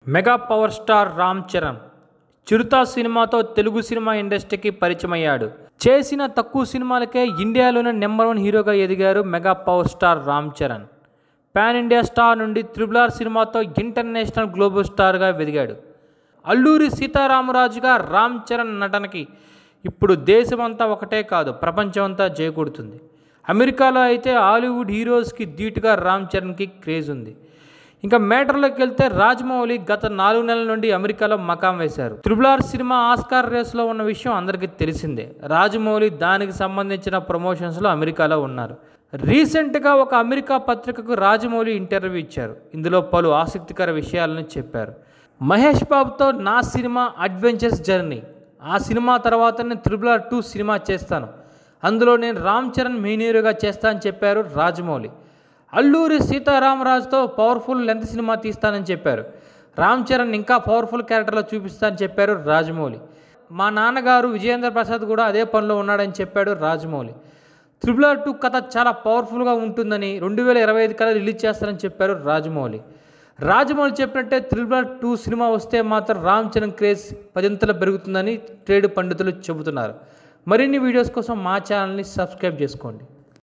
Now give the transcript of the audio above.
mega power star Ram Charan Chirutha సినిమాతో Telugu cinema ఇండస్ట్రీకి పరిచయం అయ్యాడు చేసిన తక్కువ సినిమాలకే ఇండియాలోనే నెంబర్ వన్ హీరోగా ఎదిగారు mega power star Ram Charan pan India star నుండి త్రిబుల్ ఆర్ సినిమాతో ఇంటర్నేషనల్ గ్లోబల్ స్టార్గా వెదిగాడు అల్లూరి సీతారామరాజుగా రామ్ చరణ్ నటనకి ఇప్పుడు దేశమంతా ఒకటే కాదు ప్రపంచమంతా చేకూడుతుంది అమెరికాలో అయితే హాలీవుడ్ హీరోస్కి ధీటుగా రామ్ చరణ్కి క్రేజ్ ఉంది ఇంకా మేటర్లోకి వెళ్తే రాజమౌళి గత నాలుగు నెలల నుండి అమెరికాలో మకాం వేశారు త్రిబుల్ ఆర్ సినిమా ఆస్కార్ రేస్లో ఉన్న విషయం అందరికీ తెలిసిందే రాజమౌళి దానికి సంబంధించిన ప్రమోషన్స్లో అమెరికాలో ఉన్నారు రీసెంట్గా ఒక అమెరికా పత్రికకు రాజమౌళి ఇంటర్వ్యూ ఇచ్చారు ఇందులో పలు ఆసక్తికర విషయాలను చెప్పారు మహేష్ బాబుతో నా సినిమా అడ్వెంచర్స్ జర్నీ ఆ సినిమా తర్వాత నేను త్రిబుల్ ఆర్ టూ సినిమా చేస్తాను అందులో నేను రామ్ చరణ్ మెయిన్ హీరోగా చేస్తా అని చెప్పారు రాజమౌళి అల్లూరి సీతారామరాజుతో పవర్ఫుల్ లెంత్ సినిమా తీస్తానని చెప్పారు రామ్ చరణ్ ఇంకా పవర్ఫుల్ క్యారెక్టర్లో చూపిస్తానని చెప్పారు రాజమౌళి మా నాన్నగారు విజయేంద్ర ప్రసాద్ కూడా అదే పనిలో ఉన్నాడని చెప్పాడు రాజమౌళి త్రిబుల్ ఆర్ టూ కథ చాలా పవర్ఫుల్గా ఉంటుందని రెండు వేల ఇరవై ఐదు కల్లా రిలీజ్ చేస్తారని చెప్పారు రాజమౌళి రాజమౌళి చెప్పినట్టే త్రిబుల్ ఆర్ టూ సినిమా వస్తే మాత్రం రామ్ చరణ్ క్రేజ్ పదింతలు పెరుగుతుందని ట్రేడ్ పండితులు చెబుతున్నారు మరిన్ని వీడియోస్ కోసం మా ఛానల్ని సబ్స్క్రైబ్ చేసుకోండి